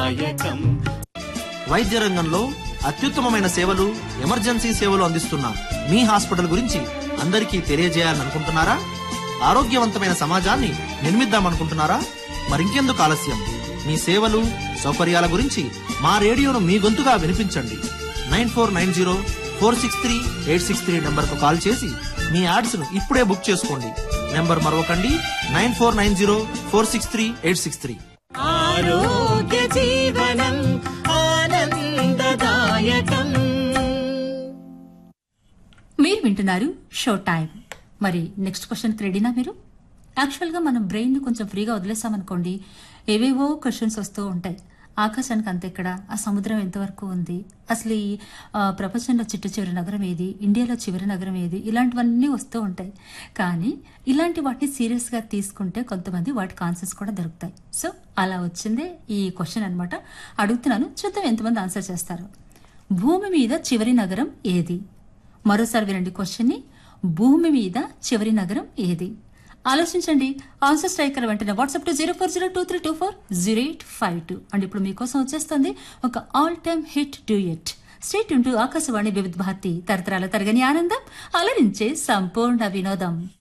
ఆనందదాయకం వైద్య రంగంలో అత్యుత్తమమైన సేవలు ఎమర్జెన్సీ సేవలు అందిస్తున్న మీ హాస్పిటల్ గురించి అందరికీ తెలియజేయాలనుకుంటున్నారా ఆరోగ్యవంతమైన సమాజాన్ని నిర్మిద్దామనుకుంటున్నారా మరింకెందుకు ఆలస్యం మీ సేవలు సౌకర్యాల గురించి మా రేడియోను మీ గొంతుగా వినిపించండి nine four nine zero four six three eight six three నెంబర్కు కాల్ చేసి మీ యాడ్స్ ను ఇప్పుడే బుక్ చేసుకోండి నెంబర్ మరొకండి nine four nine zero four six three eight six three ఆరోగ్య జీవనం ఆనందదాయకం మీరు వింటున్నారు షో టైం మరి నెక్స్ట్ క్వశ్చన్ రెడీనా మీరు యాక్చువల్గా మనం బ్రెయిన్ కొంచెం ఫ్రీగా వదిలేసామనుకోండి ఏవేవో క్వశ్చన్స్ వస్తూ ఉంటాయి ఆకాశానికి అంత ఎక్కడ ఆ సముద్రం ఎంతవరకు ఉంది అసలు ఈ ఆ, ప్రపంచంలో చిట్ట చివరి నగరం ఏది ఇండియాలో చివరి నగరం ఏది ఇలాంటివన్నీ వస్తూ ఉంటాయి కానీ ఇలాంటి వాటిని సీరియస్గా తీసుకుంటే కొంతమంది వాటికి ఆన్సర్స్ కూడా దొరుకుతాయి సో అలా వచ్చిందే ఈ క్వశ్చన్ అన్నమాట అడుగుతున్నాను చూద్దాం ఎంతమంది ఆన్సర్ చేస్తారు భూమి మీద చివరి నగరం ఏది మరోసారి వినండి క్వశ్చన్ ని భూమి మీద చివరి నగరం ఏది ఆలోచించండి ఆన్సర్ స్ట్రైకర్ వెంటనే WhatsApp two zero four zero two three two four zero eight five two and ఇప్పుడు మీకోసం వచ్చేస్తుంది ఒక ఆల్ టైమ్ హిట్ డ్యూయట్ స్టేట్ ఉంటూ ఆకాశవాణి వివిధ భారతి తరతరాల తరగని ఆనందం అలరించే సంపూర్ణ వినోదం